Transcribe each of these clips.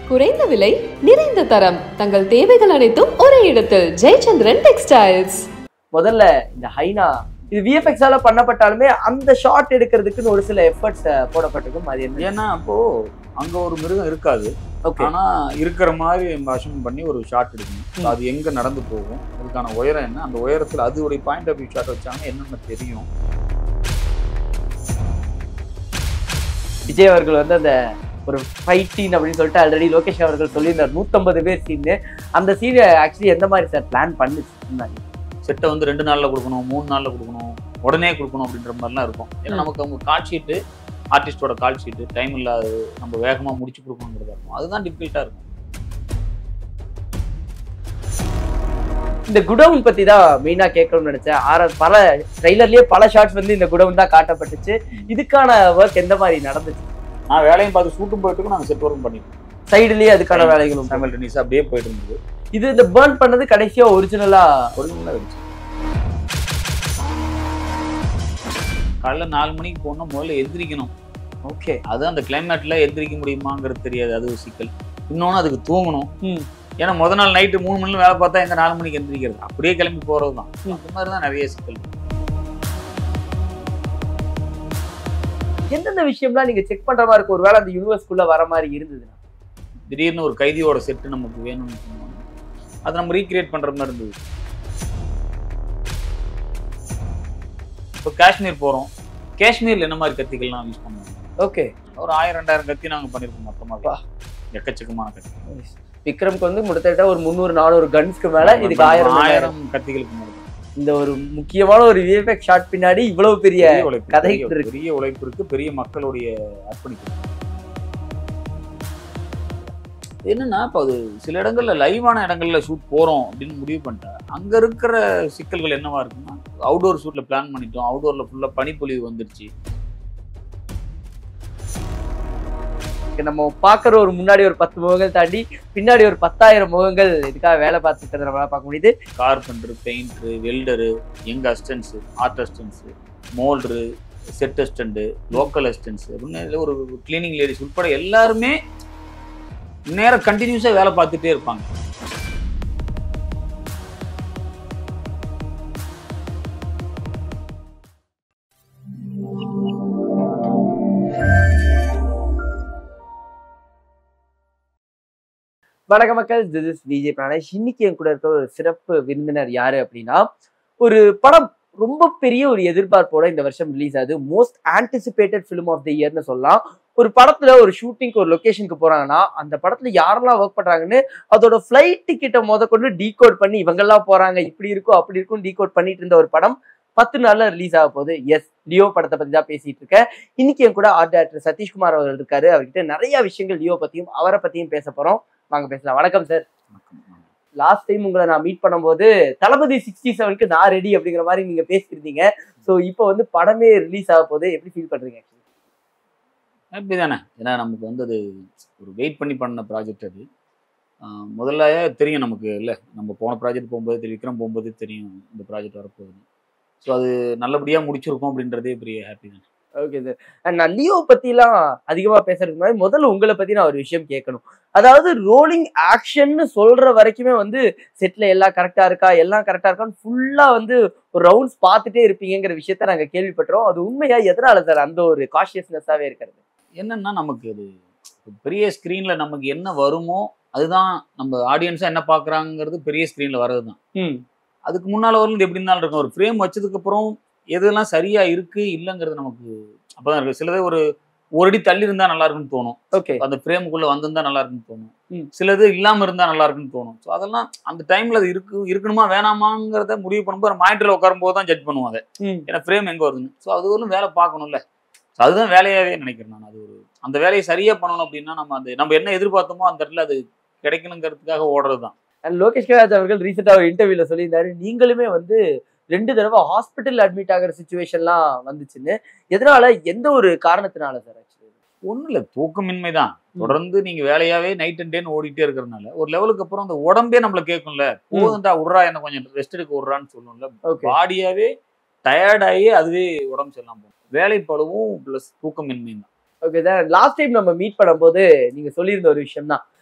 குறைந்த விலை நிறைந்த தரம் தங்கள் தேவைகள் அனைத்தும் ஒரே இடத்தில் ஜெயச்சந்திரன் டெக்ஸ்டைல்ஸ் முதல்ல இந்த ஹைனா இது விஎஃப்எக்ஸால பண்ணப்பட்டாலுமே அந்த ஷாட் எடுக்கிறதுக்குன்னு ஒரு சில எஃபர்ட்ஸ் போடப்பட்டிருக்கும் அது என்ன ஏன்னா அப்போ அங்க ஒரு மிருகம் இருக்காது ஓகே ஆனா இருக்கிற மாதிரி அசம் பண்ணி ஒரு ஷாட் எடுக்கணும் So அது எங்க நடந்து போகும் அதுக்கான உயரம் என்ன அந்த உயரத்துல அதோடைய பாயிண்ட் ஆஃப் வியூ ஷாட் வச்சாங்க என்னென்ன தெரியும் விஜய் அவர்கள் வந்து அந்த ஒரு ஃபைட் சீன் அப்படின்னு சொல்லிட்டு ஆல்ரெடி லோகேஷ் அவர்கள் சொல்லியிருந்தார் நூத்தம்பது பேர் சீன் அந்த சீன் ஆக்சுவலி எந்த மாதிரி சார் பிளான் பண்ணுச்சு செட்டை வந்து ரெண்டு நாள்ல கொடுக்கணும் மூணு நாள்ல கொடுக்கணும் உடனே கொடுக்கணும் அப்படின்ற மாதிரிலாம் இருக்கும் ஏன்னா ம். நமக்கு அவங்க கால் ஷீட்டு ஆர்டிஸ்டோட கால் ஷீட்டு டைம் இல்லாது நம்ம வேகமா முடிச்சு கொடுக்கணுங்கிறதா இருக்கும் அதுதான் டிஃபிகல்ட்டா இருக்கும் இந்த குடவுன் பத்தி தான் மெயினா கேட்கணும்னு நினைச்சேன் ஆற பல ட்ரைலர்லயே பல ஷாட்ஸ் வந்து இந்த குடவுன் தான் காட்டப்பட்டுச்சு இதுக்கான ஒர்க் எந்த மாதிரி நடந்துச்சு நான் வேலையும் பார்த்து ஷூட்டும் போயிட்டு இருக்கோம், நாங்க செட் ஒர்க்கும் பண்ணிட்டு சைடுலயே அதுக்கான வேலைகளும் தமிழ் டென்னிஸ் அப்படியே போயிட்டு இருந்தது இது இந்த பேர்ன் பண்ணது கடைசியா ஒரிஜினலா ஒழுங்குல இருந்துச்சு காலைல நாலு மணிக்கு போகணும் முதல்ல எந்திரிக்கணும் ஓகே அது அந்த கிளைமேட்ல எந்திரிக்க முடியுமாங்கிறது தெரியாது அது ஒரு சிக்கல் இன்னொன்று அதுக்கு தூங்கணும் ம். ஏன்னா முத நாள் நைட்டு மூணு மணில வேலை பார்த்தா எங்க நாலு மணிக்கு எந்திரிக்கிறது அப்படியே கிளம்பி போறது தான் ம். அந்த மாதிரி தான் நிறைய சிக்கல் எந்தெந்த விஷயம்லாம் நீங்க செக் பண்ற மாதிரி இருக்கும் ஒருவேளை அந்த யூனிவர்ஸ்குள்ள வர மாதிரி இருந்ததுன்னா திடீர்னு ஒரு கைதியோட செட்டு நமக்கு வேணும்னு சொன்னாங்க அதை நம்ம ரீக்ரியேட் பண்ற மாதிரி இருந்தது இப்போ காஷ்மீர் போறோம் காஷ்மீர்ல என்ன மாதிரி கத்திகள்லாம் யூஸ் பண்ணுவாங்க ஓகே ஒரு ஆயிரம் ரெண்டாயிரம் கத்தி நாங்க பண்ணிருக்கோம் மொத்தமாக எக்கச்சக்கமான கத்தி விக்ரம்க்கு வந்து முட்டத்தட்ட ஒரு முந்நூறு நானூறு கன்ஸ்க்கு மேல இதுக்கு ஆயிரம் ஆயிரம் ஆயிரம் கத்திகளுக்கு மேல இந்த ஒரு முக்கியமான ஒரு விஎஃப்எக்ஸ் ஷாட் பின்னாடி இவ்வளவு பெரிய பெரிய உழைப்பு கதை பெரிய- இருக்கு. பெரிய உழைப்பு இருக்கு பெரிய மக்களுடைய அர்ப்பணிப்பு என்னன்னா இப்போ அது சில இடங்கள்ல லைவான இடங்கள்ல ஷூட் போறோம் அப்படின்னு முடிவு பண்ணிட்டா அங்க இருக்கிற சிக்கல்கள் என்னவா இருக்குன்னா அவுடோர் ஷூட்ல பிளான் பண்ணிட்டோம் அவுடோர்ல ஃபுல்லா பனிப்பொழிவு வந்துருச்சு நம்ம பாக்குற ஒரு முன்னாடி ஒரு பத்து முகங்கள் தாண்டி பின்னாடி ஒரு பத்தாயிரம் முகங்கள் இதுக்காக வேலை பார்த்துட்டு இருக்கிறத நம்மளால பார்க்க முடியுது carpenter painter welder young assistants art assistants moulder set assistant local assistants அப்படின்னு ஒரு கிளீனிங் லேடிஸ் உட்பட எல்லாருமே நேரம் கண்டினியூஸாக வேலை பார்த்துட்டே இருப்பாங்க வணக்க மக்கள் திஸ் இஸ் விஜய் பிராணேஷ் இன்னைக்கு என் கூட இருக்கிற ஒரு சிறப்பு விருந்தினர் யாரு அப்படின்னா ஒரு படம் ரொம்ப பெரிய ஒரு எதிர்பார்ப்போட இந்த வருஷம் ரிலீஸ் ஆகுது most anticipated film of the இயர்னு சொல்லலாம் ஒரு படத்துல ஒரு ஷூட்டிங்க்கு ஒரு லொகேஷனுக்கு போறாங்கன்னா அந்த படத்துல யாரெல்லாம் ஒர்க் பண்றாங்கன்னு அதோட ஃபிளைட் டிக்கெட்டை முத கொண்டு டீகோட் பண்ணி இவங்கெல்லாம் போறாங்க இப்படி இருக்கும் அப்படி இருக்கும் டீகோட் பண்ணிட்டு இருந்த ஒரு படம் பத்து நாள்ல ரிலீஸ் ஆக போகுது எஸ் லியோ படத்தை பத்தி தான் பேசிட்டு இருக்கேன் இன்னைக்கு என் கூட ஆர்ட் டேரக்டர் சதீஷ்குமார் அவர்கள் இருக்காரு அவர்கிட்ட நிறைய விஷயங்கள் லியோ பத்தியும் அவரை பத்தியும் பேச போறோம் வாங்க பேசலாம் வணக்கம் சார் லாஸ்ட் டைம் உங்களை நான் மீட் பண்ணும்போது தளபதி சிக்ஸ்டி செவனுக்கு நான் ரெடி அப்படிங்கிற மாதிரி நீங்க பேசியிருந்தீங்க ஸோ இப்போ வந்து படமே ரிலீஸ் ஆக போகுது எப்படி ஃபீல் பண்றீங்க ஹாப்பி தானே ஏன்னா நமக்கு வந்து அது ஒரு வெயிட் பண்ணி பண்ண ப்ராஜெக்ட் அது ஆஹ் முதல்ல தெரியும் நமக்கு இல்லை நம்ம போன ப்ராஜெக்ட் போகும்போது தெரியும் விக்ரம் போகும்போது தெரியும் இந்த ப்ராஜெக்ட் வரப்போகுது ஸோ அது நல்லபடியாக முடிச்சிருக்கோம் அப்படின்றதே பெரிய ஹாப்பி தானே ஓகே சார் நான் லியோ பத்திலாம் அதிகமா பேசுறதுக்கு முன்னாடி முதல்ல உங்களை பத்தி நான் ஒரு விஷயம் கேட்கணும் அதாவது ரோலிங் ஆக்ஷன்னு சொல்ற வரைக்குமே வந்து செட்ல எல்லாம் கரெக்டா இருக்கா எல்லாம் கரெக்டா இருக்கான்னு ஃபுல்லா வந்து ஒரு ரவுண்ட்ஸ் பார்த்துட்டே இருப்பீங்கிற விஷயத்த நாங்க கேள்விப்பட்டோம் அது உண்மையா எதனால சார் அந்த ஒரு காஷியஸ்னஸாவே இருக்கிறது என்னன்னா நமக்கு அது பெரிய ஸ்க்ரீனில் நமக்கு என்ன வருமோ அதுதான் நம்ம ஆடியன்ஸாக என்ன பார்க்குறாங்கிறது பெரிய ஸ்க்ரீனில் வர்றது தான் ம் அதுக்கு முன்னால் வரலும் எப்படி இருந்தாலும் இருக்கும் ஒரு ஃப்ரேம் வச்சதுக்கப்புறம் எதெல்லாம் சரியா இருக்கு இல்லைங்கிறது நமக்கு அப்பதான் இருக்கு சிலது ஒரு ஒரு அடி தள்ளி இருந்தா நல்லா இருக்குன்னு தோணும் ஓகே அந்த ஃப்ரேமுக்குள்ள வந்திருந்தா நல்லா இருக்குன்னு தோணும் ம். சிலது இல்லாம இருந்தா நல்லா இருக்குன்னு தோணும் ஸோ அதெல்லாம் அந்த டைம்ல அது இருக்கு இருக்கணுமா வேணாமாங்கிறத முடிவு பண்ணும்போது மாயிட்டில் உட்காரும் போது தான் ஜட்ஜ் பண்ணுவோம் அதை ம் ஏன்னா ஃப்ரேம் எங்க வருதுன்னு ஸோ அது வரலும் வேலை பார்க்கணும்ல ஸோ அதுதான் வேலையாவே நினைக்கிறேன் நான் அது ஒரு அந்த வேலையை சரியா பண்ணணும் அப்படின்னா நம்ம அந்த நம்ம என்ன எதிர்பார்த்தோமோ அந்த இடத்துல அது கிடைக்கணுங்கிறதுக்காக ஓடுறது தான் அண்ட் லோகேஷ் கராஜ் அவர்கள் ரீசெண்டாக ஒரு இன்டர்வியூல சொல்லியிருந்தாரு நீங்களுமே வந்து ரெண்டு தடவை ஹாஸ்பிட்டல் அட்மிட் ஆகிற சுச்சுவேஷன்லாம் வந்துச்சுன்னு எதனால எந்த ஒரு காரணத்தினால சார் ஆக்சுவலி ஒன்றும் இல்லை தூக்கமின்மை தான் தொடர்ந்து நீங்க வேலையாவே நைட் அண்ட் டேன்னு ஓடிட்டே இருக்கிறதுனால ஒரு லெவலுக்கு அப்புறம் அந்த உடம்பே நம்மள கேட்கும்ல போதுண்டா விட்றா என்ன கொஞ்சம் ரெஸ்ட் எடுக்க விட்றான்னு சொல்லணும்ல ஓகே பாடியாவே டயர்டாகி அதுவே உடம்பு சரியில்லாம போகும் வேலைப்பளவும் ப்ளஸ் தூக்கமின்மை தான் ஓகே சார் லாஸ்ட் டைம் நம்ம மீட் பண்ணும்போது நீங்க சொல்லியிருந்த ஒரு விஷயம் தான்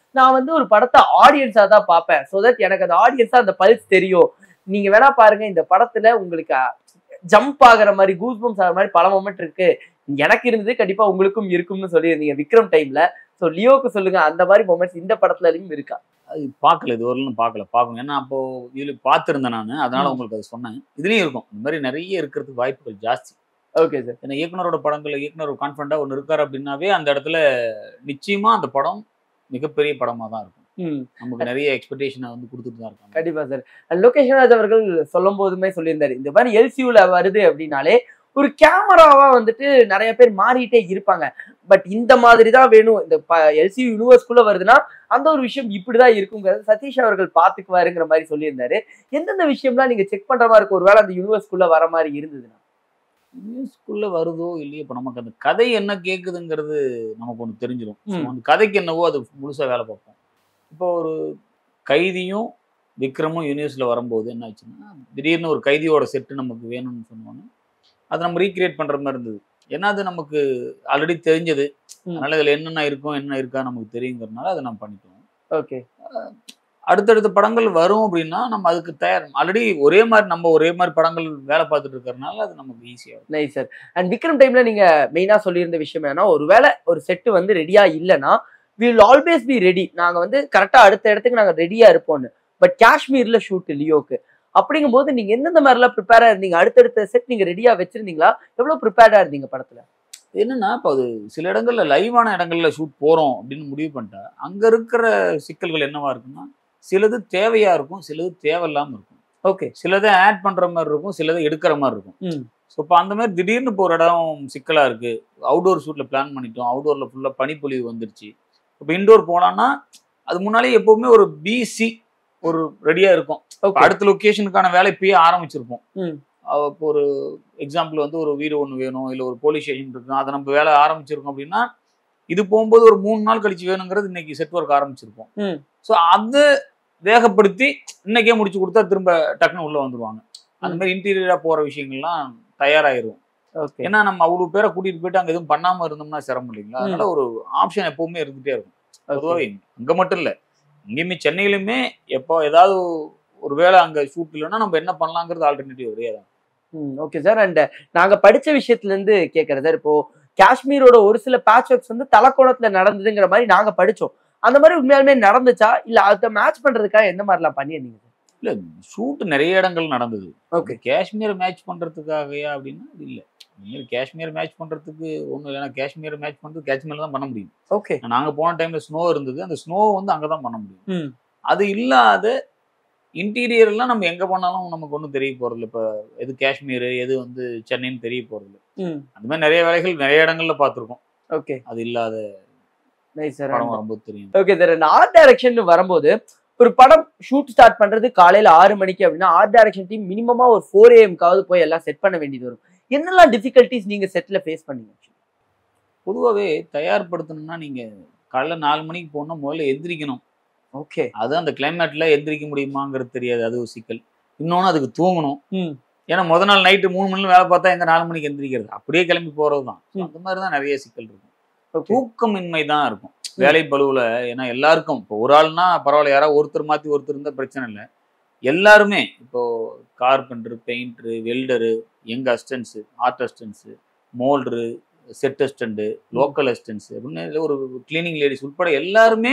நான் வந்து ஒரு படத்தை ஆடியன்ஸா தான் பார்ப்பேன் ஸோ தட் எனக்கு அந்த ஆடியன்ஸா அந்த பல்ஸ் தெரியும் நீங்க வேணா பாருங்க இந்த படத்துல உங்களுக்கு ஜம்ப் ஆகுற மாதிரி கூஸ் பம்ஸ் ஆகிற மாதிரி பல மொமெண்ட் இருக்கு எனக்கு இருந்தது கண்டிப்பா உங்களுக்கும் இருக்கும்னு சொல்லியிருந்தீங்க விக்ரம் டைம்ல ஸோ லியோக்கு சொல்லுங்க அந்த மாதிரி மொமெண்ட்ஸ் இந்த படத்துலயும் இருக்கா அது பார்க்கல இது வரலாம் பார்க்கல பார்க்கணும் ஏன்னா அப்போ இதுல பார்த்துருந்தேன் நான் அதனால ம். உங்களுக்கு அது சொன்னேன் இதுலயும் இருக்கும் இந்த மாதிரி நிறைய இருக்கிறதுக்கு வாய்ப்புகள் ஜாஸ்தி ஓகே சார் ஏன்னா இயக்குனரோட படங்கள்ல இயக்குனர் கான்ஃபிடண்டா ஒன்று இருக்காரு அப்படின்னாவே அந்த இடத்துல நிச்சயமா அந்த படம் மிகப்பெரிய படமா தான் இருக்கும் ம் நமக்கு நிறைய எக்ஸ்பெக்டேஷனை வந்து கொடுத்துட்டு தான் இருக்காங்க கண்டிப்பா சார் லோகேஷ் ராஜ் அவர்கள் சொல்லும் போதுமே சொல்லியிருந்தாரு இந்த மாதிரி எல்சியூல வருது அப்படின்னாலே ஒரு கேமராவா வந்துட்டு நிறைய பேர் மாறிட்டே இருப்பாங்க பட் இந்த மாதிரி தான் வேணும் இந்த எல்சியூ யூனிவர்ஸ்குள்ள வருதுன்னா அந்த ஒரு விஷயம் இப்படிதான் இருக்குங்கிறது சதீஷ் அவர்கள் பாத்துக்குவாருங்கிற மாதிரி சொல்லியிருந்தாரு எந்தெந்த விஷயம்லாம் நீங்க செக் பண்ற மாதிரி இருக்கும் ஒருவேளை அந்த யூனிவர்ஸ்குள்ள வர மாதிரி இருந்ததுன்னா நியூஸ்குள்ள வருதோ இல்லையோ இப்போ நமக்கு அந்த கதை என்ன கேட்குதுங்கிறது நமக்கு ஒன்று தெரிஞ்சிடும் ம். அந்த கதைக்கு என்னவோ அது முழுசா வேலை பார்ப்போம் இப்போ ஒரு கைதியும் விக்ரமும் யூனிவர்ஸ்ல வரும்போது என்ன ஆச்சுன்னா திடீர்னு ஒரு கைதியோட செட்டு நமக்கு வேணும்னு சொன்னோன்னே அதை நம்ம ரீக்ரியேட் பண்ற மாதிரி இருந்தது ஏன்னா அது நமக்கு ஆல்ரெடி தெரிஞ்சது ம். அதனால இதுல என்னென்ன இருக்கும் என்ன இருக்கா நமக்கு தெரியுங்கிறதுனால அதை நம்ம பண்ணிட்டோம் ஓகே அடுத்தடுத்த படங்கள் வரும் அப்படின்னா நம்ம அதுக்கு தயார் ஆல்ரெடி ஒரே மாதிரி நம்ம ஒரே மாதிரி படங்கள் வேலை பார்த்துட்டு இருக்கிறதுனால அது நமக்கு ஈஸியாக நைஸ் சார் அண்ட் விக்ரம் டைம்ல நீங்க மெயினா சொல்லியிருந்த விஷயம் என்னன்னா ஒருவேளை ஒரு செட்டு வந்து ரெடியா இல்லைன்னா வில் ஆல்வேஸ் பி ரெடி நாங்க வந்து கரெக்டா அடுத்த இடத்துக்கு நாங்க ரெடியா இருப்போம்னு பட் காஷ்மீர்ல ஷூட் லியோக்கு அப்படிங்கும்போது நீங்க எந்தெந்த மாதிரிலாம் ப்ரிப்பேரா இருந்தீங்க அடுத்தடுத்த செட் நீங்க ரெடியா வச்சிருந்தீங்களா எவ்வளவு ப்ரிப்பேர்டா இருந்தீங்க படத்துல என்னன்னா இப்போ அது சில இடங்கள்ல லைவான இடங்கள்ல ஷூட் போறோம் அப்படின்னு முடிவு பண்ணிட்டா அங்க இருக்கிற சிக்கல்கள் என்னவா இருக்குன்னா சிலது தேவையா இருக்கும் சிலது தேவையில்லாம இருக்கும் ஓகே சிலதை ஆட் பண்ற மாதிரி இருக்கும் சிலதை எடுக்கிற மாதிரி இருக்கும் ம். ஸோ இப்போ அந்த மாதிரி திடீர்னு இப்போ ஒரு இடம் சிக்கலா இருக்கு அவுடோர் ஷூட்ல பிளான் பண்ணிட்டோம் அவுடோர்ல ஃபுல்லா பனிப்பொழிவு வந்துருச்சு இப்போ இன்டோர் போனோம்னா அது முன்னாலே எப்பவுமே ஒரு பிசி ஒரு ரெடியா இருக்கும் இப்ப ஓகே அடுத்த லொக்கேஷனுக்கான வேலை இப்பயே ஆரம்பிச்சிருப்போம் ம். அவ இப்போ ஒரு எக்ஸாம்பிள் வந்து ஒரு வீடு ஒன்று வேணும் இல்லை ஒரு போலீஸ் ஸ்டேஷன் இருக்கும் அதை நம்ம வேலை ஆரம்பிச்சிருக்கோம் அப்படின்னா இது போகும்போது ஒரு மூணு நாள் கழிச்சு வேணுங்கிறது இன்னைக்கு செட் ஒர்க் ஆரம்பிச்சிருப்போம் ம். ஸோ அதை வேகப்படுத்தி இன்னைக்கே முடிச்சு கொடுத்தா திரும்ப டக்குன்னு உள்ள வந்துருவாங்க அந்த ம். மாதிரி இன்டீரியரா போற விஷயங்கள்லாம் தயாராகிரும் ஓகே ஏன்னா நம்ம அவ்வளவு பேரை கூட்டிட்டு போயிட்டு அங்க எதுவும் பண்ணாம இருந்தோம்னா சிரமம் இல்லைங்களா அதனால ஒரு ஆப்ஷன் எப்பவுமே இருந்துட்டே இருக்கும் பொதுவாக அங்க மட்டும் இல்ல இங்கேயுமே சென்னையிலுமே எப்போ ஏதாவது ஒரு வேளை அங்க ஷூட் இல்லைன்னா நம்ம என்ன பண்ணலாங்கிறது ஆல்டர்னேட்டிவ் ஒரே தான் ஓகே சார் அண்ட் நாங்க படிச்ச விஷயத்துல இருந்து கேட்கறது சார் இப்போ காஷ்மீரோட ஒரு சில பேட்ச் ஒர்க்ஸ் வந்து தலக்கோணத்துல நடந்ததுங்கிற மாதிரி நாங்க படிச்சோம் அந்த மாதிரி உண்மையாலுமே நடந்துச்சா இல்ல அதை மேட்ச் பண்றதுக்காக எந்த மாதிரிலாம் பண்ணியிருந்தீங்க இல்ல ஷூட் நிறைய இடங்கள் நடந்தது ஓகே காஷ்மீரை மேட்ச் பண்றதுக்காகயா அப்படின்னா அது இல்ல இந்த மாதிரி காஷ்மீர் மேட்ச் பண்றதுக்கு ஒன்றும் இல்லைன்னா காஷ்மீரை மேட்ச் பண்றது காஷ்மீர்ல தான் பண்ண முடியும் ஓகே நாங்க போன டைம்ல ஸ்னோ இருந்தது அந்த ஸ்னோ வந்து அங்கதான் பண்ண முடியும் ம். அது இல்லாத இன்டீரியர் எல்லாம் நம்ம எங்க போனாலும் நமக்கு ஒன்றும் தெரிய போறது இல்ல இப்ப எது காஷ்மீர் எது வந்து சென்னைன்னு தெரிய போறது இல்ல ம் அந்த மாதிரி நிறைய வேலைகள் நிறைய இடங்கள்ல பார்த்திருக்கோம் ஓகே அது இல்லாத நைஸ் சார் படம் வரும்போது தெரியும் ஓகே சார் இந்த ஆர்ட் டைரக்ஷன் வரும்போது ஒரு படம் ஷூட் ஸ்டார்ட் பண்றது காலையில ஆறு மணிக்கு அப்படின்னா ஆர்ட் டைரக்ஷன் டீம் மினிமமா ஒரு ஃபோர் ஏஎம்காவது போய் எல்லாம் செட் பண்ண வேண்டியது வரும் என்னெல்லாம் டிஃபிகல்ட்டிஸ் நீங்க செட்ல ஃபேஸ் பண்ணீங்க பொதுவாகவே தயார்படுத்தணும்னா நீங்க காலைல நாலு மணிக்கு போகணும் முதல்ல எந்திரிக்கணும் ஓகே அது அந்த கிளைமேட்ல எந்திரிக்க முடியுமாங்கிறது தெரியாது அது ஒரு சிக்கல் இன்னொன்று அதுக்கு தூங்கணும் ம். ஏன்னா முத நாள் நைட்டு மூணு மணி வேலை பார்த்தா எங்க நாலு மணிக்கு எந்திரிக்கிறது அப்படியே கிளம்பி போறது தான் ம். அந்த மாதிரி தான் நிறைய சிக்கல் இருக்கும் ஓகே தூக்கமின்மை தான் இருக்கும் வேலை பளுவுல ஏன்னா எல்லாருக்கும் இப்போ ஒரு ஆள்னா பரவாயில்ல யாராவது ஒருத்தர் மாத்தி ஒருத்தர் இருந்தா பிரச்சனை இல்லை எல்லாருமே இப்போ carpenter painter welder young assistants art assistants moulder set assistant local assistants அப்படின்னு இல்ல ஒரு கிளீனிங் லேடிஸ் உட்பட எல்லாருமே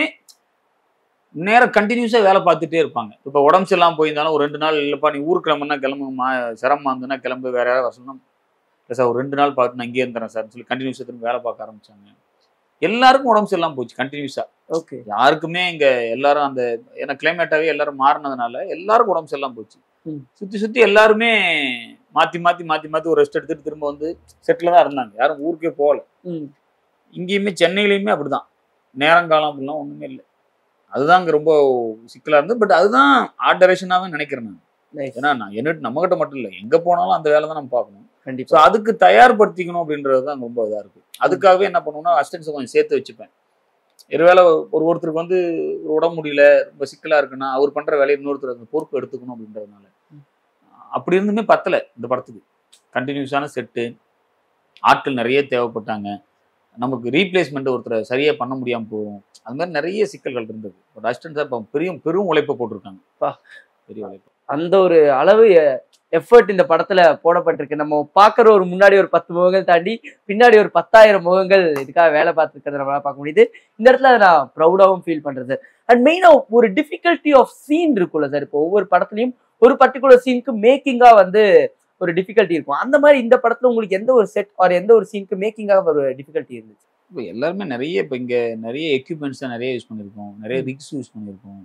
நேரம் கண்டினியூஸாக வேலை பார்த்துட்டே இருப்பாங்க இப்போ உடம்பு சரியில்லாம போயிருந்தாலும் ஒரு ரெண்டு நாள் இல்லைப்பா நீ ஊருக்கு கிளம்புனா கிளம்பு மா சிரமமா இருந்ததுன்னா கிளம்பு வேற யாராவது வர சொன்னா இல்லை சார் ஒரு ரெண்டு நாள் பார்த்து நான் இங்கேயே இருந்துறேன் சார் சொல்லி கண்டினியூஸாக திரும்ப வேலை பார்க்க ஆரம்பிச்சாங்க எல்லாருக்கும் உடம்பு சரியில்லாம போச்சு கண்டினியூஸாக ஓகே யாருக்குமே இங்க எல்லாரும் அந்த ஏன்னா கிளைமேட்டாவே எல்லாரும் மாறினதுனால எல்லாருக்கும் உடம்பு சரியில்லாம போச்சு ம். சுத்தி சுத்தி எல்லாருமே மாத்தி மாத்தி மாத்தி மாத்தி ஒரு ரெஸ்ட் எடுத்துட்டு திரும்ப வந்து செட்டில் தான் இருந்தாங்க யாரும் ஊருக்கே போகல ம் இங்கேயுமே சென்னையிலயுமே அப்படிதான் நேரங்காலம் அப்படிலாம் ஒண்ணுமே இல்லை அதுதான் இங்க ரொம்ப சிக்கலா இருந்தது பட் அதுதான் ஆர்ட் டைரக்ஷனாவே நினைக்கிறேன் நான் நைஸ் ஏன்னா நான் என்ன நம்ம கிட்ட மட்டும் இல்லை எங்க போனாலும் அந்த வேலை தான் நம்ம பார்க்கணும் ஸோ கண்டிப்பா அதுக்கு தயார்படுத்திக்கணும் அப்படின்றது தான் ரொம்ப இதா இருக்கு அதுக்காகவே என்ன பண்ணுவேன்னா அசிஸ்டன்ஸை கொஞ்சம் சேர்த்து வச்சுப்பேன் ஒருவேளை ஒரு ஒருத்தருக்கு வந்து ஒரு உடம்பு முடியல ரொம்ப சிக்கலா இருக்குன்னா அவர் பண்ற வேலையை இன்னொருத்தர் அந்த பொறுப்பு எடுத்துக்கணும் அப்படின்றதுனால அப்படி இருந்துமே பத்தல இந்த படத்துக்கு கண்டினியூஸான செட்டு ஆட்கள் நிறைய தேவைப்பட்டாங்க நமக்கு ரீப்ளேஸ்மெண்ட் ஒருத்தரை சரியா பண்ண முடியாம போகும் அது மாதிரி நிறைய சிக்கல்கள் இருந்தது ஒரு அசிஸ்டன்ட் இப்போ பெரும் பெரும் உழைப்பை போட்டிருக்காங்க பா. பெரிய உழைப்பு அந்த ஒரு அளவு எஃபர்ட் இந்த படத்துல போடப்பட்டிருக்கு நம்ம பாக்குற ஒரு முன்னாடி ஒரு பத்து முகங்கள் தாண்டி பின்னாடி ஒரு பத்தாயிரம் முகங்கள் இதுக்காக வேலை பார்த்துருக்கிறத நம்மளால பார்க்க முடியுது இந்த இடத்துல அதை நான் ப்ரௌடாகவும் ஃபீல் பண்றது அண்ட் மெயினா ஒரு டிஃபிகல்ட்டி ஆஃப் சீன் இருக்கும்ல சார் இப்போ ஒவ்வொரு படத்துலயும் ஒரு பர்டிகுலர் சீனுக்கு மேக்கிங்கா வந்து ஒரு டிஃபிகல்ட்டி இருக்கும் அந்த மாதிரி இந்த படத்துல உங்களுக்கு எந்த ஒரு செட் ஆர் எந்த ஒரு சீனுக்கு மேக்கிங்காக ஒரு டிஃபிகல்ட்டி இருந்துச்சு இப்போ எல்லாருமே நிறைய இப்போ இங்கே நிறைய எக்யூப்மெண்ட்ஸ் நிறைய யூஸ் பண்ணியிருக்கோம் நிறைய ரிக்ஸ் யூஸ் பண்ணியிருக்கோம்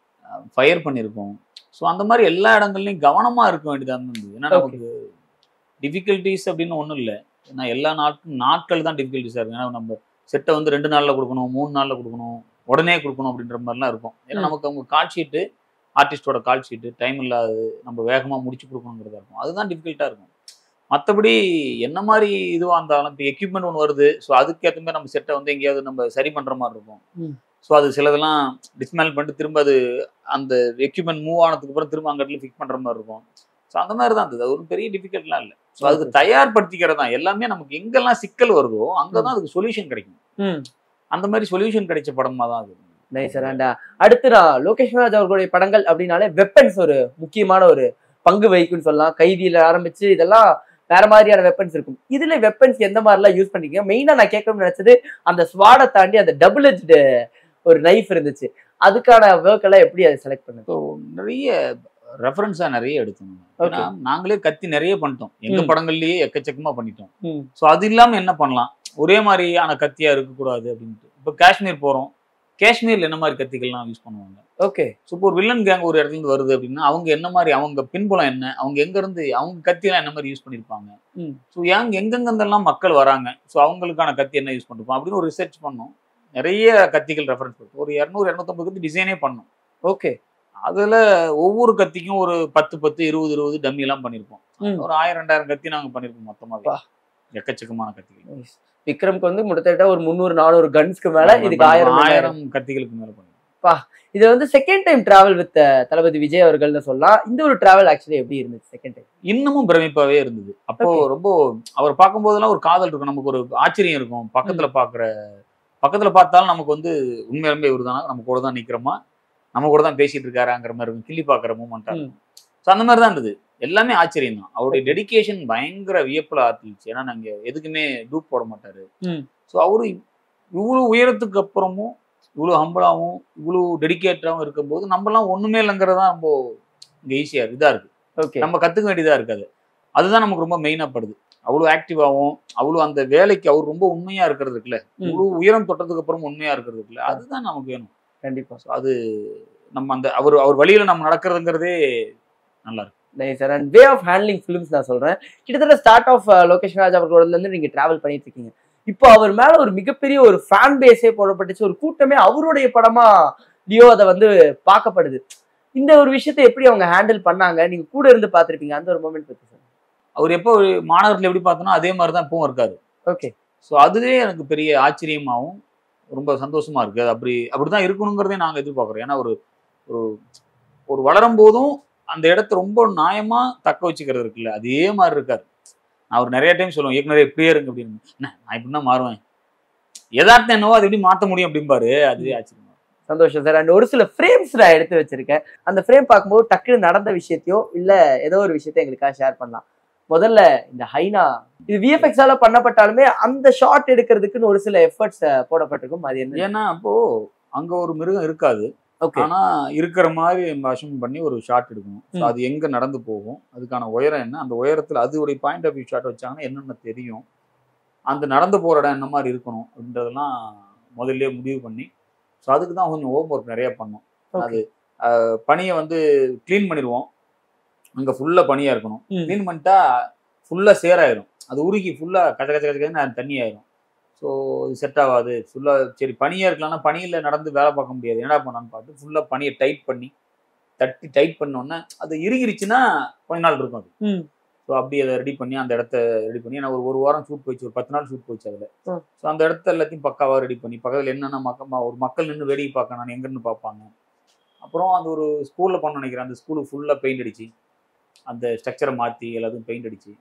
ஃபயர் பண்ணியிருக்கோம் ஸோ அந்த மாதிரி எல்லா இடங்கள்லையும் கவனமாக இருக்க வேண்டியதாக இருந்தது ஏன்னா நமக்கு டிஃபிகல்ட்டிஸ் அப்படின்னு ஒன்றும் இல்லை ஏன்னா எல்லா நாட்கள் நாட்கள் தான் டிஃபிகல்ட்டிஸாக இருக்கும் ஏன்னா நம்ம செட்டை வந்து ரெண்டு நாளில் கொடுக்கணும் மூணு நாளில் கொடுக்கணும் உடனே கொடுக்கணும் அப்படின்ற மாதிரிலாம் இருக்கும் ஏன்னா ம். நமக்கு அவங்க கால் ஷீட்டு ஆர்டிஸ்டோட கால் ஷீட்டு டைம் இல்லாதது நம்ம வேகமாக முடிச்சு கொடுக்கணுங்கிறதா இருக்கும் அதுதான் டிஃபிகல்ட்டாக இருக்கும் மற்றபடி என்ன மாதிரி இதுவாக இருந்தாலும் இப்போ எக்யூப்மெண்ட் ஒன்று வருது ஸோ அதுக்கேற்ற மாதிரி நம்ம செட்டை வந்து எங்கேயாவது நம்ம சரி பண்ணுற மாதிரி இருக்கும் ம். ஸோ அது சிலதெல்லாம் டிஸ்மேல் பண்ணிட்டு திரும்ப அது அந்த எக்யூப்மெண்ட் மூவ் ஆனதுக்கு அப்புறம் திரும்ப அங்கே இடத்துல ஃபிக்ஸ் பண்ணுற மாதிரி இருக்கும் ஸோ அந்த மாதிரி தான் இருந்தது அது ஒரு பெரிய டிஃபிகல்ட்லாம் இல்லை ஸோ அதுக்கு Okay. தயார்படுத்திக்கிறது தான் எல்லாமே நமக்கு எங்கெல்லாம் சிக்கல் வருதோ அங்கே தான் அதுக்கு சொல்யூஷன் கிடைக்கும் ம் அந்த மாதிரி சொல்யூஷன் கிடைச்ச படமா தான் அது நைஸ் சார் அண்ட் அடுத்து நான் லோகேஷ் ராஜ் அவர்களுடைய படங்கள் அப்படின்னாலே வெப்பன்ஸ் ஒரு முக்கியமான ஒரு பங்கு வகிக்கும்னு சொல்லலாம் கைதியில ஆரம்பிச்சு இதெல்லாம் வேற மாதிரியான வெப்பன்ஸ் இருக்கும் இதுல வெப்பன்ஸ் எந்த மாதிரிலாம் யூஸ் பண்ணிக்கீங்க மெயினா நான் கேட்கணும்னு நினைச்சது அந்த ஸ்வாடை தாண்டி அந்த டபுள் எஜ்டு ஒரு நைஃப் இருந்துச்சு அதுக்கான ஒர்க் எல்லாம் எப்படி அதை செலக்ட் பண்ணுது ஸோ நிறைய ரெஃபரன்ஸாக நிறைய எடுத்தோம் நம்ம. Okay. ஏன்னா நாங்களே கத்தி நிறைய பண்ணிட்டோம் எங்க ம். படங்கள்லயே எக்கச்சக்கமா பண்ணிட்டோம் ம். ஸோ அது இல்லாம என்ன பண்ணலாம் ஒரே மாதிரியான கத்தியா இருக்கக்கூடாது அப்படின்ட்டு இப்போ காஷ்மீர் போறோம் காஷ்மீர்ல என்ன மாதிரி கத்திகள்லாம் யூஸ் பண்ணுவாங்க ஓகே ஸோ இப்போ ஒரு வில்லன் கேங் ஒரு இடத்துல இருந்து வருது அப்படின்னா அவங்க என்ன மாதிரி அவங்க பின்புலம் என்ன அவங்க எங்க இருந்து அவங்க கத்தியெல்லாம் என்ன மாதிரி யூஸ் பண்ணியிருப்பாங்க ம். ஸோ ஏங்க எங்கெங்கெந்தெல்லாம் மக்கள் வராங்க ஸோ அவங்களுக்கான கத்தி என்ன யூஸ் பண்ணிருப்போம் அப்படின்னு ஒரு ரிசர்ச் பண்ணோம் நிறைய கத்திகள் ரெஃபரன்ஸ் கொடுத்து ஒரு இரநூறு இரநூத்தம்பது கத்தி டிசைனே பண்ணோம் ஓகே அதுல ஒவ்வொரு கத்திக்கும் ஒரு பத்து பத்து இருபது இருபது டம்மி எல்லாம் பண்ணிருப்போம் ம். ஒரு ஆயிரம் ரெண்டாயிரம் கத்தி நாங்க பண்ணிருப்போம் மொத்தமா பா. எக்கச்சக்கமான கத்திகள் விக்ரம்க்கு வந்து கிட்டத்தட்ட ஒரு முந்நூறு நானூறு கன்ஸ்க்கு மேல இதுக்கு ஆயிரம் ஆயிரம் ஆயிரம் கத்திகளுக்கு மேல பண்ணிருப்போம் இது வந்து second time travel with Thalapathy Vijay அவர்கள்னு சொல்லலாம் இந்த ஒரு டிராவல் ஆக்சுவலி எப்படி இருந்துச்சு செகண்ட் டைம் இன்னமும் பிரமிப்பாவே இருந்தது அப்போ Okay. ரொம்ப அவர் பார்க்கும் போதெல்லாம் ஒரு காதல் இருக்கும் நமக்கு ஒரு ஆச்சரியம் இருக்கும் பக்கத்துல பாக்குற பக்கத்துல பார்த்தாலும் நமக்கு வந்து உண்மையிலுமே இவர் தானா நம்ம கூட தான் நிக்கிறோமா நம்ம கூட தான் பேசிட்டு இருக்காராங்கிற மாதிரி இருக்கும் கிள்ளி பாக்குற மூமெண்டா ம். இருக்கும் ஸோ அந்த மாதிரி தான் இருந்தது எல்லாமே ஆச்சரியம் தான் அவருடைய டெடிகேஷன் பயங்கர வியப்புல ஆத்திச்சு ஏன்னா நாங்க எதுக்குமே டூப் போட மாட்டாரு ம். ஸோ அவரு இவ்வளவு உயரத்துக்கு அப்புறமும் இவ்வளவு ஹம்பிளாவும் இவ்வளவு டெடிகேட்டாவும் இருக்கும்போது நம்மலாம் ஒண்ணுமே இல்லைங்கிறது தான் ரொம்ப இங்க ஈஸியா இதா இருக்கு ஓகே நம்ம கத்துக்க வேண்டியதா இருக்காது அதுதான் நமக்கு ரொம்ப மெயினா படுது அவ்வளவு ஆக்டிவாகவும் அவ்வளவு அந்த வேலைக்கு அவர் ரொம்ப உண்மையா இருக்கிறது இருக்குல்ல ம். இவ்வளவு உயரம் தொட்டதுக்கு அப்புறம் உண்மையா இருக்கிறது இருக்குல்ல அதுதான் நமக்கு வேணும் கண்டிப்பா So அது நம்ம அந்த அவர் அவர் வழியில நம்ம நடக்கிறதுங்கிறதே நல்லா இருக்கு nice sir and way of handling films நான் சொல்றேன் கிட்டத்தட்ட ஸ்டார்ட் ஆஃப் லோகேஷ் ராஜ் அவர்களோட இருந்து நீங்க டிராவல் பண்ணிட்டு இருக்கீங்க இப்போ அவர் மேல ஒரு மிகப்பெரிய ஒரு ஃபேன் பேஸே போடப்பட்டுச்சு ஒரு கூட்டமே அவருடைய படமா லியோ அதை வந்து பார்க்கப்படுது இந்த ஒரு விஷயத்தை எப்படி அவங்க ஹேண்டில் பண்ணாங்க நீங்க கூட இருந்து பார்த்திருப்பீங்க அந்த ஒரு மூமெண்ட் பத்தி சார் அவர் எப்போ ஒரு மாணவர்கள் எப்படி பார்த்தோன்னா அதே மாதிரி தான் இப்பவும் இருக்காரு ஓகே ஸோ அதுவே எனக்கு பெரிய ஆச்சரியமாகவும் ரொம்ப சந்தோஷமா இருக்கு அது அப்படி அப்படிதான் இருக்கணுங்கிறதே நாங்க எதிர்பார்க்குறோம் ஏன்னா ஒரு ஒரு ஒரு வளரும் போதும் அந்த இடத்த ரொம்ப நியாயமா தக்க வச்சுக்கிறது இருக்குல்ல அதே மாதிரி இருக்காரு நான் அவர் நிறைய டைம் சொல்லுவேன் இயக்குனரே இப்படியே இருங்க அப்படின்னு என்ன நான் இப்படின்னா மாறுவேன் யதார்த்தம் என்னவோ அது எப்படி மாற்ற முடியும் அப்படிம்பாரு அதுவே ஆச்சரியமா இருக்கு. சந்தோஷம் சார் அண்ட் ஒரு சில ஃப்ரேம்ஸ் நான் எடுத்து வச்சிருக்கேன் அந்த ஃப்ரேம் பார்க்கும்போது டக்குன்னு நடந்த விஷயத்தையோ இல்ல ஏதோ ஒரு விஷயத்தை எங்களுக்காக ஷேர் பண்ணலாம் முதல்ல இந்த ஹைனா இது விஎஃப்எக்ஸால பண்ணப்பட்டாலுமே அந்த ஷாட் எடுக்கிறதுக்குன்னு ஒரு சில எஃபர்ட்ஸ் போடப்பட்டிருக்கும் அது என்ன ஏன்னா அப்போ அங்க ஒரு மிருகம் இருக்காது ஓகே ஆனா இருக்கிற மாதிரி நம்ம அசம் பண்ணி ஒரு ஷாட் எடுக்கணும் So ம். அது எங்க நடந்து போகும் அதுக்கான உயரம் என்ன அந்த உயரத்துல அதுடைய பாயிண்ட் ஆஃப் வியூ ஷாட் வச்சாங்கன்னா என்னென்ன தெரியும் அந்த நடந்து போற இடம் என்ன மாதிரி இருக்கணும் அப்படின்றதெல்லாம் முதல்லயே முடிவு பண்ணி ஸோ அதுக்கு தான் கொஞ்சம் ஹோம் ஒர்க் நிறைய பண்ணோம் அது அஹ், பனியை வந்து க்ளீன் பண்ணிடுவோம் அங்க ஃபுல்லா பனியா இருக்கணும் ம். க்ளீன் பண்ணிட்டா ஃபுல்லா சேராயிரும் அது உருகி ஃபுல்லா கச்ச கச்ச கச்சன்னு தண்ணி ஆயிரும் ஸோ இது செட் ஆகாது ஃபுல்லாக சரி பனியா இருக்கலாம்னா பனியில் நடந்து வேலை பார்க்க முடியாது என்னடா பண்ணான்னு பார்த்து ஃபுல்லாக பனியை டைட் பண்ணி தட்டி டைட் பண்ணோன்னே அது இறுகிருச்சுன்னா கொஞ்ச நாள் இருக்கும் அது ம். ஸோ அப்படி அதை ரெடி பண்ணி அந்த இடத்த ரெடி பண்ணி நான் ஒரு ஒரு வாரம் ஷூட் போயிடுச்சு ஒரு பத்து நாள் ஷூட் போயிடுச்சு அதில் ம். ஸோ அந்த இடத்த எல்லாத்தையும் பக்காவாக ரெடி பண்ணி பக்கத்தில் என்னென்ன மக்க ஒரு மக்கள் நின்று வேடிக்கை பார்க்க நான் எங்கன்னு பார்ப்பாங்க அப்புறம் அந்த ஒரு ஸ்கூலில் பண்ண நினைக்கிறேன் அந்த ஸ்கூலுக்கு ஃபுல்லாக பெயிண்ட் அடிச்சு அந்த ஸ்ட்ரக்சரை மாற்றி எல்லாத்தையும் பெயிண்ட் அடிச்சு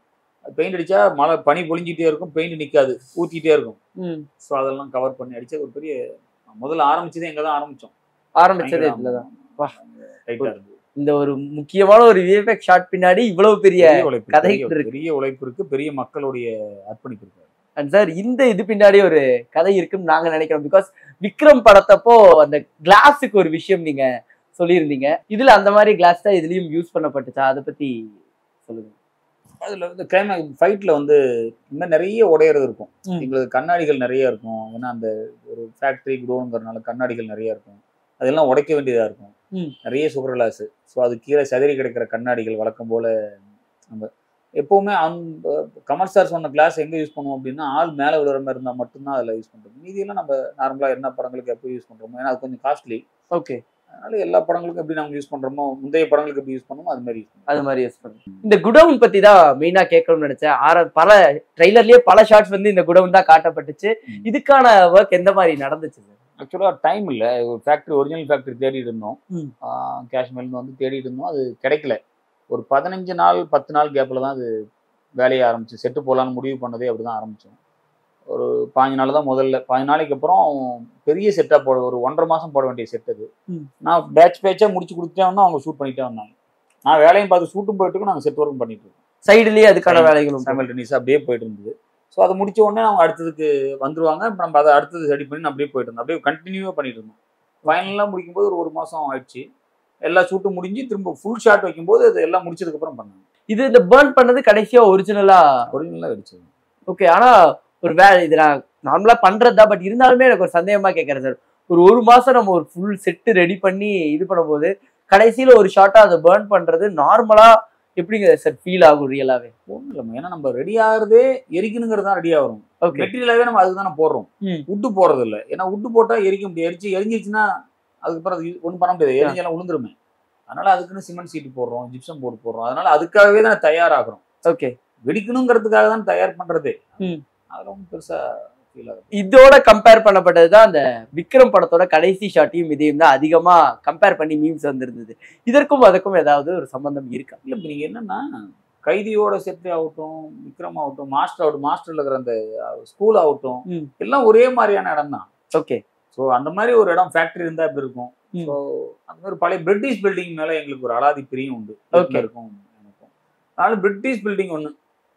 பெயிண்ட் அடிச்சா மழை பனி பொழிஞ்சிட்டே இருக்கும் பெயிண்ட் நிக்காது ஊத்திட்டே இருக்கும் ம். ஸோ அதெல்லாம் கவர் பண்ணி அடிச்ச ஒரு பெரிய முதல்ல ஆரம்பிச்சதே எங்க தான் ஆரம்பிச்சோம் ஆரம்பிச்சதே இதுலதான் வா. டைட்டா இருந்தது இந்த ஒரு முக்கியமான ஒரு விஎஃப்எக்ஸ் ஷாட் பின்னாடி இவ்வளவு பெரிய பெரிய உழைப்பு கதை பெரிய- இருக்கு. பெரிய உழைப்பு இருக்கு பெரிய மக்களுடைய அர்ப்பணிப்பு இருக்கு அண்ட் சார் இந்த இது பின்னாடி ஒரு கதை இருக்குன்னு நாங்க நினைக்கிறோம் பிகாஸ் விக்ரம் படத்தப்போ அந்த கிளாஸுக்கு ஒரு விஷயம் நீங்க சொல்லியிருந்தீங்க இதுல அந்த மாதிரி கிளாஸ் தான் இதுலயும் யூஸ் பண்ணப்பட்டுச்சா அதை பத்தி சொல்லுங்க அதுல வந்து கிளைமேக் ஃபைட்ல வந்து இந்த மாதிரி நிறைய உடையறது இருக்கும் ம். எங்களுக்கு கண்ணாடிகள் நிறைய இருக்கும் ஏன்னா அந்த ஒரு ஃபேக்டரி குடோனுங்கிறதுனால கண்ணாடிகள் நிறைய இருக்கும் அதெல்லாம் உடைக்க வேண்டியதா இருக்கும் ம். நிறைய சுகர் கிளாஸ் ஸோ அது கீழே சதறி கிடக்கிற கண்ணாடிகள் வழக்கம் போல நம்ம எப்பவுமே அந்த கமல் சார் சொன்ன கிளாஸ் எங்க யூஸ் பண்ணுவோம் அப்படின்னா ஆள் மேலே விழுற மாதிரி இருந்தால் மட்டும்தான் அதில் யூஸ் பண்றோம் மீதியெல்லாம் நம்ம நார்மலா என்ன படங்களுக்கு எப்போ யூஸ் பண்றோமோ ஏன்னா அது கொஞ்சம் காஸ்ட்லி ஓகே அதனால எல்லா படங்களுக்கும் எப்படி நம்ம யூஸ் பண்றோமோ முந்தைய படங்களுக்கு எப்படி யூஸ் பண்ணுமோ அது மாதிரி யூஸ் பண்ணுவோம் அது மாதிரி யூஸ் பண்ணுங்க இந்த குடவுன் பத்தி தான் மெயினா கேட்கணும்னு நினைச்சேன் ஆர பல ட்ரைலர்லயே பல ஷாட்ஸ் வந்து இந்த குடவுன் தான் காட்டப்பட்டுச்சு ம். இதுக்கான ஒர்க் எந்த மாதிரி நடந்துச்சு சார் ஆக்சுவலாக டைம் இல்லை ஒரு ஃபேக்ட்ரி ஒரிஜினல் ஃபேக்ட்ரி தேடிட்டு இருந்தோம் ம். ஆஹ் காஷ்மீர்லேருந்து வந்து தேடிட்டு இருந்தோம் அது கிடைக்கல ஒரு பதினஞ்சு நாள் பத்து நாள் கேப்பில் தான் அது வேலையை ஆரம்பிச்சு செட்டு போகலான்னு முடிவு பண்ணதே அப்படி தான் ஆரம்பித்தோம் ஒரு பாஞ்சு நாள் தான் முதல்ல பாஞ்சு நாளைக்கு அப்புறம் பெரிய செட்டாக போட ஒரு ஒன்றரை மாதம் போட வேண்டிய செட் அது ம். நான் பேட்ச் பேட்சாக முடிச்சு கொடுத்துட்டே வந்தோம் அவங்க ஷூட் பண்ணிட்டே வந்தாங்க நான் வேலையும் பார்த்து ஷூட்டும் போயிட்டு இருக்கோம் நாங்கள் செட் ஒர்க்கும் பண்ணிட்டு இருக்கோம் சைடுலயே அதுக்கான Side- வேலைகளும் தமிழ் டென்னிஸ் அப்படியே போயிட்டு இருந்தது ஸோ அதை முடிச்ச உடனே அவங்க அடுத்ததுக்கு வந்துருவாங்க இப்ப நம்ம அதை அடுத்தது ரெடி பண்ணி அப்படியே போயிட்டு இருந்தோம் அப்படியே கண்டினியூவாக பண்ணிட்டு இருந்தோம் ஃபைனலாக முடிக்கும்போது ஒரு ஒரு மாதம் ஆயிடுச்சு எல்லா ஷூட்டும் முடிஞ்சு திரும்ப ஃபுல் ஷாட் வைக்கும்போது அது எல்லாம் முடிச்சதுக்கப்புறம் பண்ணாங்க இது இந்த பேர்ன் பண்ணது கடைசியா ஒரிஜினலா ஒரிஜினலாக வெடிச்சது ஓகே ஆனா ஒரு வேலை இது நான் நார்மலா பண்றதா பட் இருந்தாலுமே எனக்கு ஒரு சந்தேகமா கேட்கறேன் சார் ஒரு ஒரு மாசம் நம்ம ஒரு ஃபுல் செட்டு ரெடி பண்ணி இது பண்ணும்போது கடைசியில ஒரு ஷார்ட்டா அதை பேர்ன் பண்றது நார்மலா எப்படிங்க சார் ஃபீல் ஆகும் ரியலாவே ஒன்றும் இல்லை ஏன்னா நம்ம ரெடி ஆகிறதே எரிக்கணுங்கிறது தான் ரெடி ஆகிறோம் ஓகே மெட்டீரியலாகவே நம்ம அதுக்கு தானே போடுறோம் ம். உட்டு போடுறது இல்லை ஏன்னா உட்டு போட்டால் எரிக்க முடியாது எரிச்சு எரிஞ்சிச்சுன்னா அதுக்கப்புறம் அது ஒன்றும் பண்ண முடியாது எரிஞ்செல்லாம் விழுந்துருமே அதனால அதுக்குன்னு சிமெண்ட் சீட்டு போடுறோம் ஜிப்சம் போர்டு போடுறோம் அதனால அதுக்காகவே தான் தயாராகிறோம் ஓகே வெடிக்கணுங்கிறதுக்காக தான் தயார் பண்றதே ம். அதுல ஒன்றும் பெருசா ஃபீல் ஆகுது இதோட கம்பேர் பண்ணப்பட்டது தான் அந்த விக்ரம் படத்தோட கடைசி ஷாட்டையும் இதையும் தான் அதிகமா கம்பேர் பண்ணி மீம்ஸ் வந்திருந்தது இதற்கும் அதுக்கும் ஏதாவது ஒரு சம்பந்தம் இருக்கா இல்ல இப்ப நீங்க என்னன்னா கைதியோட செட்டு ஆகட்டும் விக்ரம் ஆகட்டும் மாஸ்டர் ஆகட்டும் மாஸ்டர்ல இருக்கிற அந்த ஸ்கூல் ஆகட்டும் ம். எல்லாம் ஒரே மாதிரியான இடம் தான் ஓகே ஸோ அந்த மாதிரி ஒரு இடம் ஃபேக்டரி இருந்தா இப்படி இருக்கும் ம். ஸோ அந்த மாதிரி பழைய பிரிட்டிஷ் பில்டிங் மேல எங்களுக்கு ஒரு அலாதி பிரியம் உண்டு Okay. இருக்கும் எனக்கும் அதனால பிரிட்டிஷ் பில்டிங் ஒன்று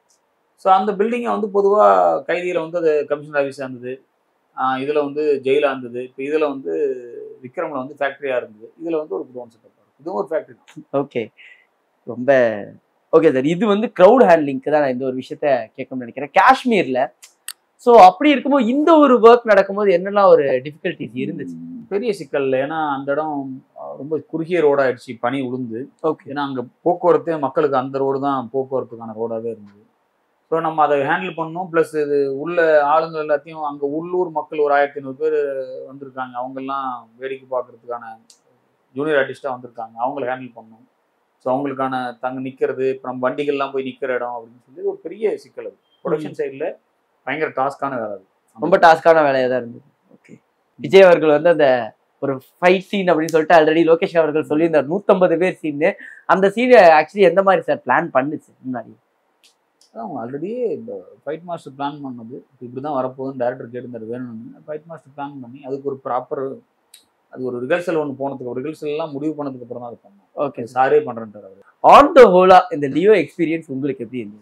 ஸோ அந்த பில்டிங்கை வந்து பொதுவாக கைதியில் வந்து அது கமிஷனர் ஆஃபீஸாக இருந்தது ஆஹ் இதுல வந்து ஜெயிலா இருந்தது இப்போ இதுல வந்து விக்ரம்ல வந்து ஃபேக்டரியா இருந்தது இதுல வந்து ஒரு குடோன் செட்டப் இதுவும் ஒரு ஃபேக்டரி தான் ஓகே ரொம்ப ஓகே சார் இது வந்து க்ரௌட் ஹேண்ட்லிங்க்கு தான் நான் இந்த ஒரு விஷயத்த கேட்கணும்னு நினைக்கிறேன் காஷ்மீர்ல ஸோ அப்படி இருக்கும்போது இந்த ஒரு ஒர்க் நடக்கும்போது என்னெல்லாம் ஒரு டிஃபிகல்ட்டிஸ் இருந்துச்சு பெரிய சிக்கல் ஏன்னா அந்த இடம் அஹ், ரொம்ப குறுகிய ரோடு ஆயிடுச்சு பனி உளுந்து ஓகே ஏன்னா அங்க போக்குவரத்து மக்களுக்கு அந்த ரோடு தான் போக்குவரத்துக்கான ரோடாவே இருந்தது ஸோ நம்ம அதை ஹேண்டில் பண்ணணும் ப்ளஸ் இது உள்ள ஆளுங்க எல்லாத்தையும் அங்க உள்ளூர் மக்கள் ஒரு ஆயிரத்தி ஐநூறு பேர் வந்திருக்காங்க அவங்கெல்லாம் வேடிக்கை பார்க்கறதுக்கான ஜூனியர் ஆர்டிஸ்டாக வந்திருக்காங்க அவங்கள ஹேண்டில் பண்ணணும் ஸோ அவங்களுக்கான தங்க நிற்கிறது இப்போ நம்ம வண்டிகள்லாம் போய் நிற்கிற இடம் அப்படின்னு சொல்லி ஒரு பெரிய சிக்கல் அது ப்ரொடக்ஷன் சைடில் பயங்கர டாஸ்கான வேலை அது ரொம்ப டாஸ்கான வேலையாக தான் இருந்தது ஓகே விஜய் அவர்கள் வந்து அந்த ஒரு ஃபைட் சீன் அப்படின்னு சொல்லிட்டு ஆல்ரெடி லோகேஷ் அவர்கள் சொல்லியிருந்தார் நூற்றம்பது பேர் சீன் அந்த சீன் ஆக்சுவலி எந்த மாதிரி சார் பிளான் பண்ணுச்சு முன்னாடி அவங்க ஆல்ரெடி இந்த ஃபைட் மாஸ்டர் பிளான் பண்ணது இப்படி தான் வரப்போகுதுன்னு டேரக்டர் கேட்டிருந்தாரு வேணும்னு ஃபைட் மாஸ்டர் பிளான் பண்ணி அதுக்கு ஒரு ப்ராப்பர் அது ஒரு ரிகர்சல் ஒன்று போனதுக்கு ஒரு ரிகர்சல் எல்லாம் முடிவு பண்ணதுக்கு அப்புறம் தான் அது பண்ணோம் ஓகே சாரே பண்ணுறேன்ட்டார் அவர் ஆன் த ஹோலா இந்த லியோ எக்ஸ்பீரியன்ஸ் உங்களுக்கு எப்படி இருந்தது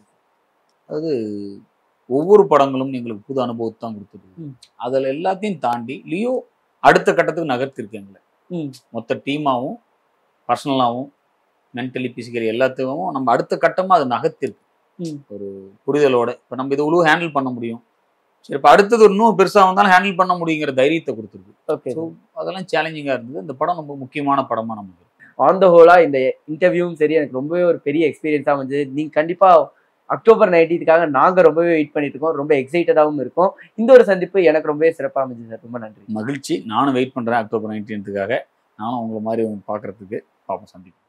அது ஒவ்வொரு படங்களும் எங்களுக்கு புது அனுபவத்தை தான் கொடுத்தது ம். அதில் எல்லாத்தையும் தாண்டி லியோ அடுத்த கட்டத்துக்கு நகர்த்திருக்கு எங்களை ம். மொத்த டீமாவும் பர்சனலாகவும் மென்டலி பிசிக்கலி எல்லாத்தையும் நம்ம அடுத்த கட்டமாக அது நகர்த்திருக்கு ம். ஒரு புரிதலோட இப்போ நம்ம இது இவ்வளோ ஹேண்டில் பண்ண முடியும் சரி இப்போ அடுத்தது இன்னும் பெருசாக வந்தாலும் ஹேண்டில் பண்ண முடியுங்கிற தைரியத்தை கொடுத்துருக்கு ஓகே ஸோ அதெல்லாம் சேலஞ்சிங்காக இருந்தது இந்த படம் ரொம்ப முக்கியமான படமாக நமக்கு ஆன் த ஹோலா இந்த இன்டர்வியூவும் சரி எனக்கு ரொம்பவே ஒரு பெரிய எக்ஸ்பீரியன்ஸாக வந்து நீங்க கண்டிப்பா அக்டோபர் நைன்டீன்த்துக்காக நாங்க ரொம்பவே வெயிட் பண்ணிட்டு இருக்கோம் ரொம்ப எக்ஸைட்டடாகவும் இருக்கோம் இந்த ஒரு சந்திப்பு எனக்கு ரொம்பவே சிறப்பாக அமைஞ்சது சார் ரொம்ப நன்றி மகிழ்ச்சி நானும் வெயிட் பண்ணுறேன் அக்டோபர் நைன்டீன்த்துக்காக நானும் உங்களை மாதிரி பார்க்குறதுக்கு பார்ப்போம் சந்திப்போம்